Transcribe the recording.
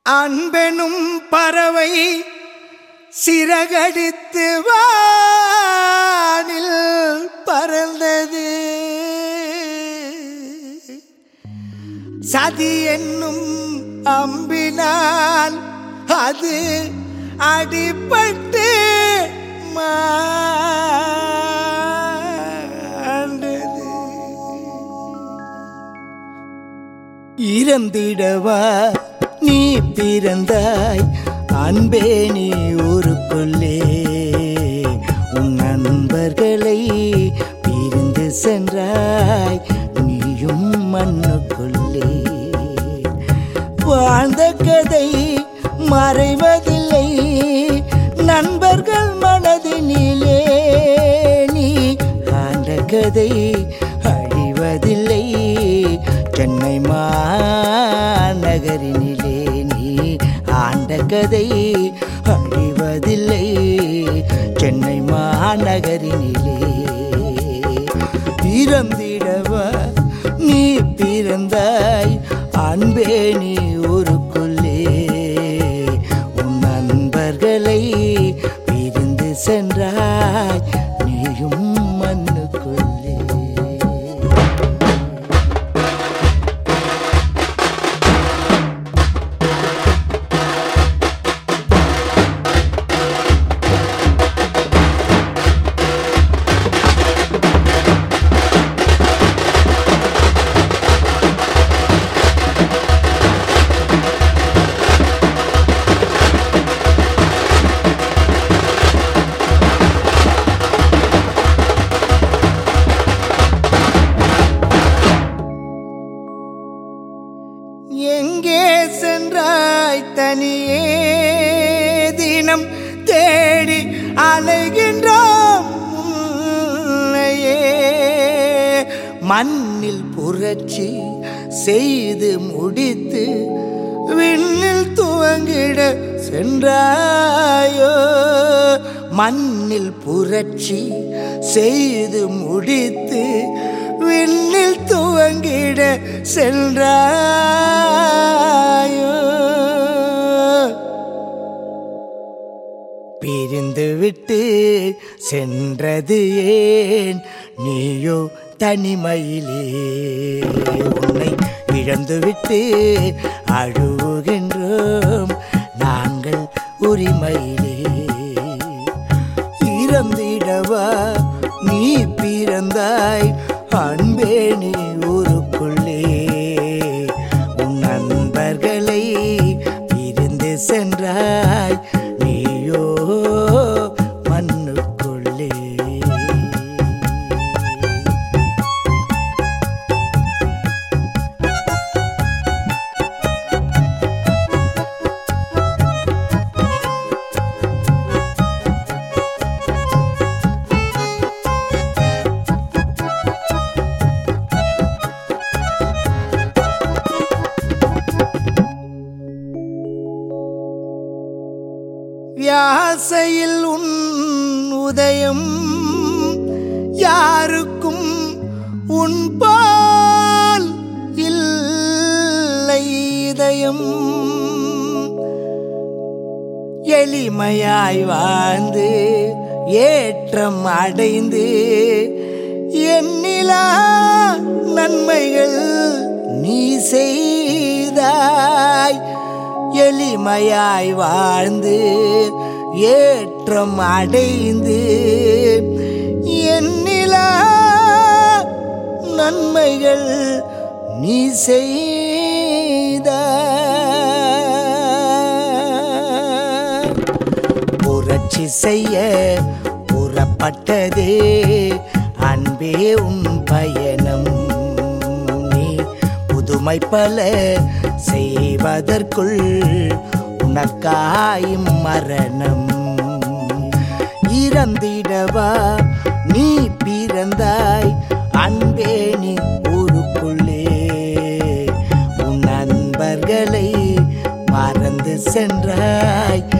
அன்பெனும் பறவை சிறகடித்து வானில் பறந்தது சதி என்னும் அம்பினால் அது அடிபட்டு மாண்டது இறந்திடவா நீ பிறந்தாய் அன்பே நீ ஊருக்குள்ளே உன் நண்பர்களை பிரிந்து சென்றாய் நீயும் மண்ணுக்குள்ளே வாழ்ந்த கதை மறைவதில்லை நண்பர்கள் மனதினிலே நீ ஆண்ட கதை அழிவதில்லை சென்னை மாநகரினிலே நீ ஆண்ட கதை அழிவதில்லை சென்னை மாநகரினிலே பிறந்திடவா நீ பிறந்தாய் அன்பே நீ ஊருக்குள்ளே உன் நண்பர்களை பிரிந்து சென்றாய் நீயும் மண்ணுக்குள்ளே எங்கே சென்றாய் தனியே தினம் தேடி அலைகின்றோம் உன்னையே மண்ணில் புரட்சி செய்து முடித்து விண்ணில் துவங்கிட சென்றாயோ மண்ணில் புரட்சி செய்து முடித்து விண்ணில் துவங்கிட சென்றாயோ பிரிந்து விட்டு சென்றது ஏன் நீயோ தனிமையிலே உன்னை இழந்து விட்டு அழுகின்றோம் நாங்கள் உரிமையிலே இறந்திடவா நீ பிறந்தாய் அன்பே நீ ஊருக்குள்ளே உன் நண்பர்களை பிரிந்து சென்றாய் நீயோ மண்ணுக்குள்ளே வியாசையில் உன் உதயம் யாருக்கும் உன் பால் இல்லை இதயம் எளிமையாய் வாழ்ந்து ஏற்றம் அடைந்து எண்ணிலா நன்மைகள் நீ செய்தாய் எளிமையாய் வாழ்ந்து ஏற்றம் அடைந்து எண்ணிலா நன்மைகள் நீ செய்தாய் புரட்சி செய்ய புறப்பட்டதே அன்பே உன் பயணம் நீ புதுமை பல செய்வதற்குள் உனக்காயும் மரணம் இறந்திடவா நீ பிறந்தாய் அன்பே நீ ஊருக்குள்ளே உன் நண்பர்களை மறந்து சென்றாய்